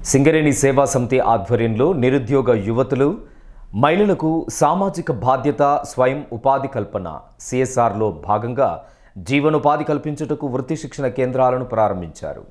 సింగరేణి సేవా సమితి ఆధ్వర్యంలో నిరుద్యోగ యువతులు మహిళలకు సామాజిక బాధ్యత స్వయం ఉపాధి కల్పన సిఎస్ఆర్లో భాగంగా జీవనోపాధి కల్పించుటకు వృత్తి శిక్షణ కేంద్రాలను ప్రారంభించారు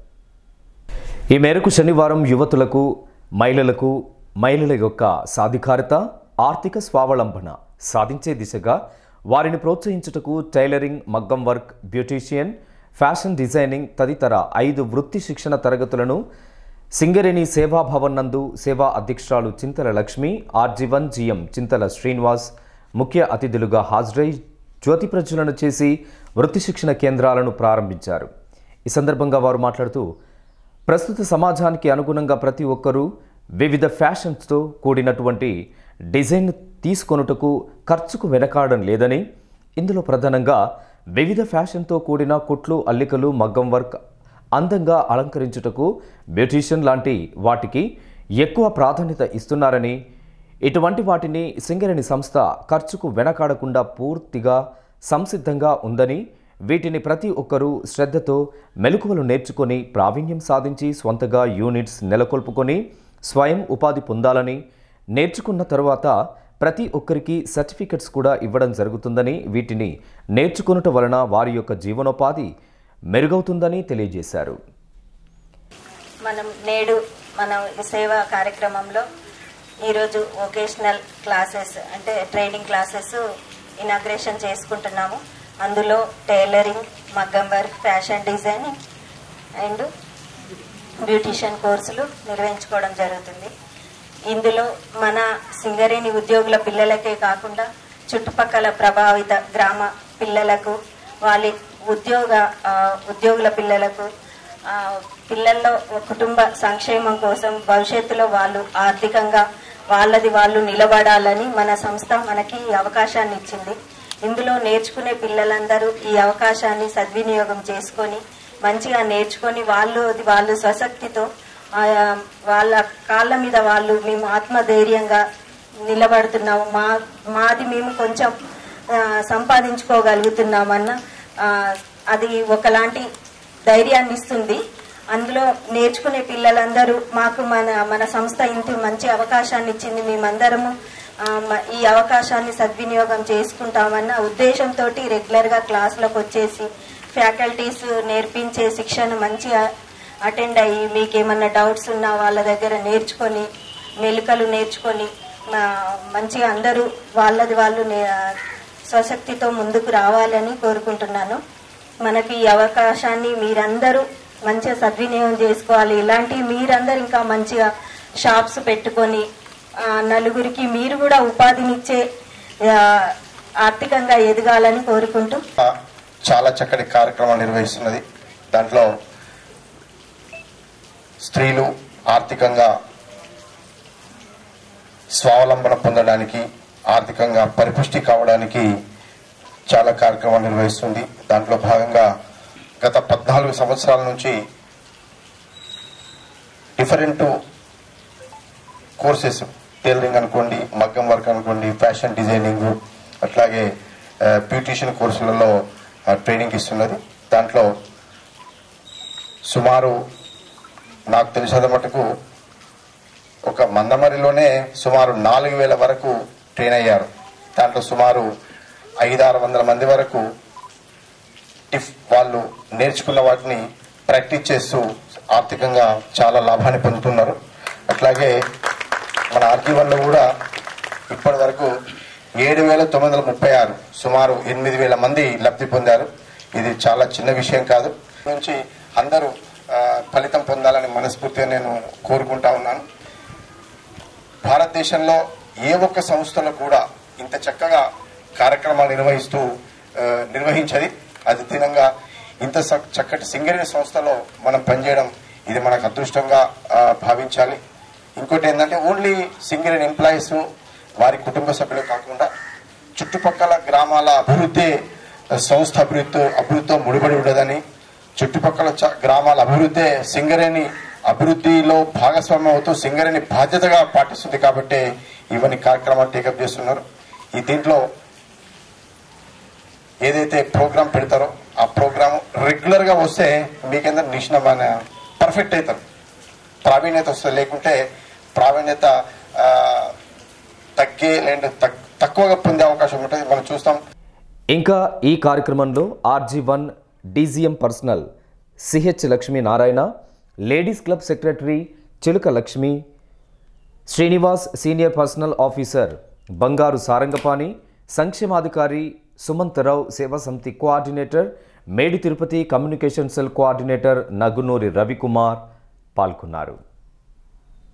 ఈ మేరకు శనివారం యువతులకు మహిళలకు మహిళల యొక్క సాధికారత ఆర్థిక స్వావలంబన సాధించే దిశగా వారిని ప్రోత్సహించుటకు టైలరింగ్ మగ్గం వర్క్ బ్యూటీషియన్ ఫ్యాషన్ డిజైనింగ్ తదితర ఐదు వృత్తి శిక్షణ తరగతులను సింగరేణి సేవాభవన్ నందు సేవా అధ్యక్షురాలు చింతల లక్ష్మి ఆర్జీవన్ జిఎం చింతల శ్రీనివాస్ ముఖ్య అతిథులుగా హాజరై జ్యోతి ప్రజ్వలన చేసి వృత్తి శిక్షణ కేంద్రాలను ప్రారంభించారు ఈ సందర్భంగా వారు మాట్లాడుతూ ప్రస్తుత సమాజానికి అనుగుణంగా ప్రతి ఒక్కరూ వివిధ ఫ్యాషన్స్తో కూడినటువంటి డిజైన్ తీసుకొనుటకు ఖర్చుకు వెనకాడడం లేదని ఇందులో ప్రధానంగా వివిధ ఫ్యాషన్తో కూడిన కుట్లు అల్లికలు మగ్గం వర్క్ అందంగా అలంకరించుటకు బ్యూటీషియన్ లాంటి వాటికి ఎక్కువ ప్రాధాన్యత ఇస్తున్నారని ఇటువంటి వాటిని సింగరేణి సంస్థ ఖర్చుకు వెనకాడకుండా పూర్తిగా సంసిద్ధంగా ఉందని వీటిని ప్రతి ఒక్కరూ శ్రద్ధతో మెలకువలు నేర్చుకొని ప్రావీణ్యం సాధించి స్వంతగా యూనిట్స్ నెలకొల్పుకొని స్వయం ఉపాధి పొందాలని నేర్చుకున్న తరువాత ప్రతి ఒక్కరికి సర్టిఫికెట్స్ కూడా ఇవ్వడం జరుగుతుందని వీటిని నేర్చుకునుట వలన వారి యొక్క జీవనోపాధి మెరుగవుతుందని తెలియజేశారు మనం నేడు మన సేవా కార్యక్రమంలో ఈరోజు వొకేషనల్ క్లాసెస్ అంటే ట్రైనింగ్ క్లాసెస్ ఇనాగ్రేషన్ చేసుకుంటున్నాము అందులో టైలరింగ్ మగ్గం work fashion designing and beautician కోర్సులు నిర్వహించుకోవడం జరుగుతుంది ఇందులో మన సింగరేణి ఉద్యోగుల పిల్లలకే కాకుండా చుట్టుపక్కల ప్రభావిత గ్రామ పిల్లలకు వాళ్ళ ఉద్యోగ ఆ, ఉద్యోగుల పిల్లలకు ఆ, పిల్లల్లో కుటుంబ సంక్షేమం కోసం భవిష్యత్తులో వాళ్ళు ఆర్థికంగా వాళ్ళది వాళ్ళు నిలబడాలని మన సంస్థ మనకి ఈ అవకాశాన్ని ఇచ్చింది ఇందులో నేర్చుకునే పిల్లలందరూ ఈ అవకాశాన్ని సద్వినియోగం చేసుకొని మంచిగా నేర్చుకొని వాళ్ళు వాళ్ళు స్వశక్తితో ఆయా వాళ్ళ కాళ్ళ మీద వాళ్ళు మేము ఆత్మధైర్యంగా నిలబడుతున్నాము మా మాది మేము కొంచెం ఆ, సంపాదించుకోగలుగుతున్నామన్న ఆ, అది ఒకలాంటి ధైర్యాన్ని ఇస్తుంది అందులో నేర్చుకునే పిల్లలందరూ మాకు మన మన సంస్థ ఇంత మంచి అవకాశాన్ని ఇచ్చింది మేమందరము ఆ, మ- ఈ అవకాశాన్ని సద్వినియోగం చేసుకుంటామన్న ఉద్దేశంతో రెగ్యులర్గా క్లాసులకు వచ్చేసి ఫ్యాకల్టీస్ నేర్పించే శిక్షణ మంచిగా అటెండ్ అయ్యి మీకు ఏమన్నా డౌట్స్ ఉన్నా వాళ్ళ దగ్గర నేర్చుకొని మెలుకలు నేర్చుకొని ఆ, మంచిగా అందరూ వాళ్ళది వాళ్ళు నే- స్వశక్తితో ముందుకు రావాలని కోరుకుంటున్నాను మనకి ఈ అవకాశాన్ని మీరందరూ మంచిగా సద్వినియోగం చేసుకోవాలి ఇలాంటి మీరందరూ ఇంకా మంచిగా షాప్స్ పెట్టుకొని ఆ, నలుగురికి మీరు కూడా ఉపాధినిచ్చే ఆ, ఆర్థికంగా ఎదగాలని కోరుకుంటూ చాలా చక్కటి కార్యక్రమం నిర్వహిస్తున్నది దాంట్లో స్త్రీలు ఆర్థికంగా స్వావలంబన పొందడానికి ఆర్థికంగా పరిపుష్టి కావడానికి చాలా కార్యక్రమాలు నిర్వహిస్తుంది దాంట్లో భాగంగా గత పద్నాలుగు సంవత్సరాల నుంచి డిఫరెంట్ కోర్సెస్ టైలరింగ్ అనుకోండి మగ్గం వర్క్ అనుకోండి ఫ్యాషన్ డిజైనింగ్ అట్లాగే బ్యూటిషియన్ కోర్సులలో ఆ, ట్రైనింగ్ ఇస్తున్నది దాంట్లో సుమారు నాకు తెలిసినంత మటుకు ఒక మందమరిలోనే సుమారు నాలుగు వేల వరకు ట్రైన్ అయ్యారు దాంట్లో సుమారు ఐదారు వందల మంది వరకు టిఫ్ వాళ్ళు నేర్చుకున్న వాటిని ప్రాక్టీస్ చేస్తూ ఆర్థికంగా చాలా లాభాన్ని పొందుతున్నారు అట్లాగే మన ఆర్జీవన్లో కూడా ఇప్పటి వరకు ఏడు వేల తొమ్మిది వందల ముప్పై ఆరు సుమారు ఎనిమిది వేల మంది లబ్ధి పొందారు ఇది చాలా చిన్న విషయం కాదు నుంచి అందరూ ఆ, ఫలితం పొందాలని మనస్ఫూర్తిగా నేను కోరుకుంటా ఉన్నాను భారతదేశంలో ఏ ఒక్క సంస్థలో కూడా ఇంత చక్కగా కార్యక్రమాలు నిర్వహిస్తూ ఆ, నిర్వహించది అది తినంగా ఇంత స- చక్కటి సింగరేణి సంస్థలో మనం పనిచేయడం ఇది మనకు అదృష్టంగా ఆ, భావించాలి ఇంకోటి ఏంటంటే ఓన్లీ సింగరేణి ఎంప్లాయీస్ వారి కుటుంబ సభ్యులు కాకుండా చుట్టుపక్కల గ్రామాల అభివృద్ధి ఆ, సంస్థ అభివృద్ధి అభివృద్ధితో ముడిపడి ఉండదని చుట్టుపక్కల చ- గ్రామాల అభివృద్ధి సింగరేణి అభివృద్ధిలో భాగస్వామ్యం అవుతూ సింగరేణి బాధ్యతగా పాటిస్తుంది కాబట్టి ఇవన్నీ కార్యక్రమాలు టేకప్ చేస్తున్నారు ఈ దీంట్లో ఏదైతే ప్రోగ్రామ్ పెడతారో ఆ ప్రోగ్రామ్ రెగ్యులర్ గా వస్తే మీకేందరూ నిష్ణమైన పర్ఫెక్ట్ అవుతారు ప్రావీణ్యత వస్తుంది లేకుంటే ప్రావీణ్యత ఆ, తగ్గే లేదంటే తక్- తక్కువగా పొందే అవకాశం ఉంటుంది మనం చూస్తాం ఇంకా ఈ కార్యక్రమంలో RG one DGM personnel CH Lakshminarayana ladies club secretary Chiluka Lakshmi Srinivas senior personnel officer Bangaru Sarangapani సంక్షేమాధికారి Sumantharao Seva Samithi coordinator Medi Tirupati communication cell coordinator Nagunuri Ravikumar పాల్గొన్నారు